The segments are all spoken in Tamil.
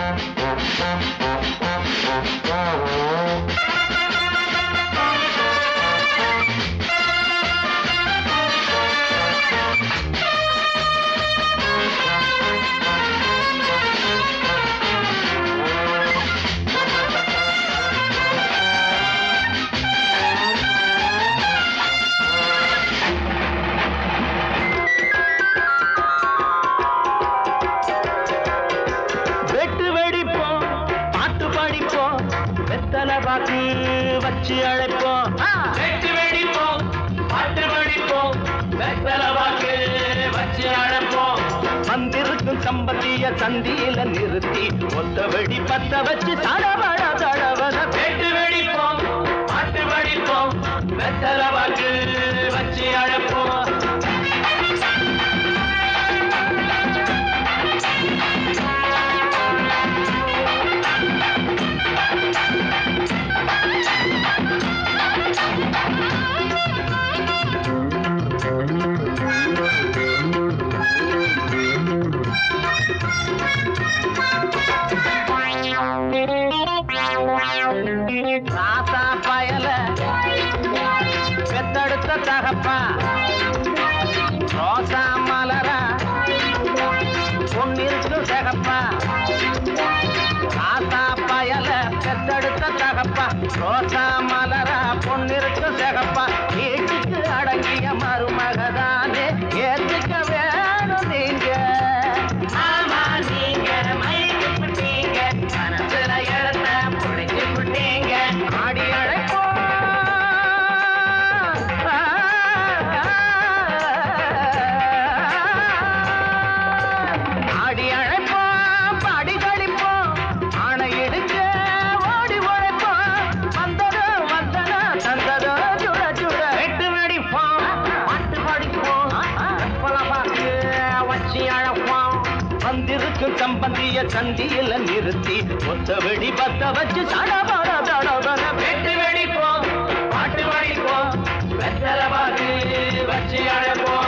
வெட்டு வெடிப்போம் பாட்டு படிப்போம் வெத்தலை பாக்கு வச்சு அழைப்போம் வெட்டு வெடிப்போம் பாட்டு படிப்போம் வெத்தலை பாக்கு வச்சு அழைப்போம் வந்திருக்கும் சம்பந்திய சந்தியில நிறுத்தி ஒத்த வெடி பத்த வச்சு தடவட தடவட வெட்டு வெடிப்போம் பாட்டு படிப்போம் வெத்தலை பாக்கு வச்சு அழைப்போம் ராசா பயல பெத்தெடுத்த தகப்பா ரோசா மலரா பொன்னிருக்கு தகப்பா ராசா பயல பெத்தெடுத்த தகப்பா ரோசா மலரா பொன்னிருக்கு தகப்பா வீட்டுக்கு அடங்கிய மருமகதானே ஏத்துக்க வேணும் நீங்க ஆமா நீங்க மயக்கி விட்டீங்க மனசுல இடத்த புடிச்சு விட்டீங்க ஆடி அழைப்போம் ஆடி அழைப்போம் பாடி கழிப்போம் ஆணை எடுக்க ஓடி உழைப்போம் வந்ததோ வந்ததோ தந்ததோ சுட சுட வெட்டு வெடிப்போம் பாட்டு படிப்போம் வெப்பலை பார்த்து வச்சு அழைப்போம் வந்திருக்கும் சம்பந்திய சந்தியில நிறுத்தி ஒத்த வெடி பத்த வச்சு சடபட தடபட வெட்டு வெடிப்போம் பாட்டு படிப்போம் வெத்தலை பார்த்து வச்சு அழைப்போம்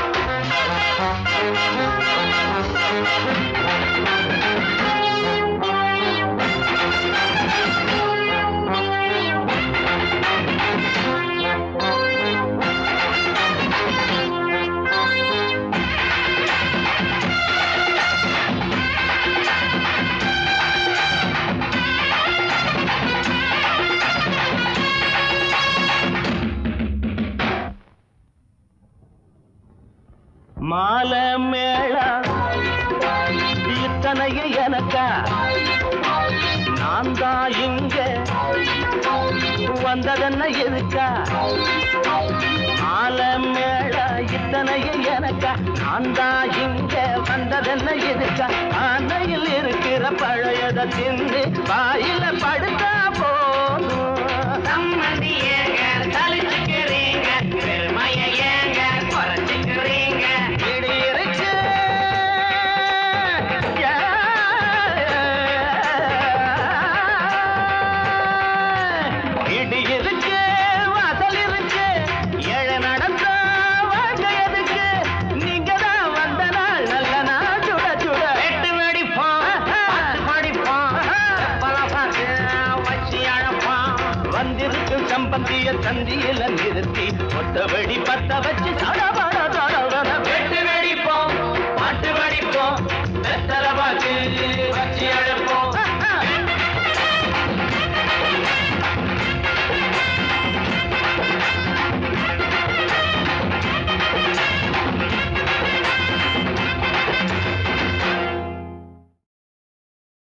மாலை மேளா இத்தனைய எனக்கா நான் தான் இங்க வந்ததென்ன எதுக்கா மாலை மேளா இத்தனைய எனக்கா நான் தான் இங்க வந்ததென்ன எதுக்கா அன்னையில் இருக்கிற பழையத தின்னு வாயில படுத்தா போதும் சம்மந்தி ஏங்க தலிச்சுக்கிறீங்க பெருமைய ஏங்க குறைச்சுக்கிறீங்க இடி இருக்கு இடி இருக்கு வாசல் இருக்கு ஏழை நடந்த வாழ்க்கை எதுக்கு நீங்க தான் வந்த நாள் நல்ல நாள் சுட சுட வெட்டு வெடிப்போம் பாட்டு படிப்போம் வெப்பலை பார்த்து வச்சு அழைப்போம் வந்திருக்கும் சம்பந்திய சந்தியில நிறுத்தி ஒத்த வெடி பத்த வச்சு சடபட தடவட வெட்டு வெடிப்போம் பாட்டு படிப்போம் வெத்தலை பார்த்து வச்சு அழைப்போம்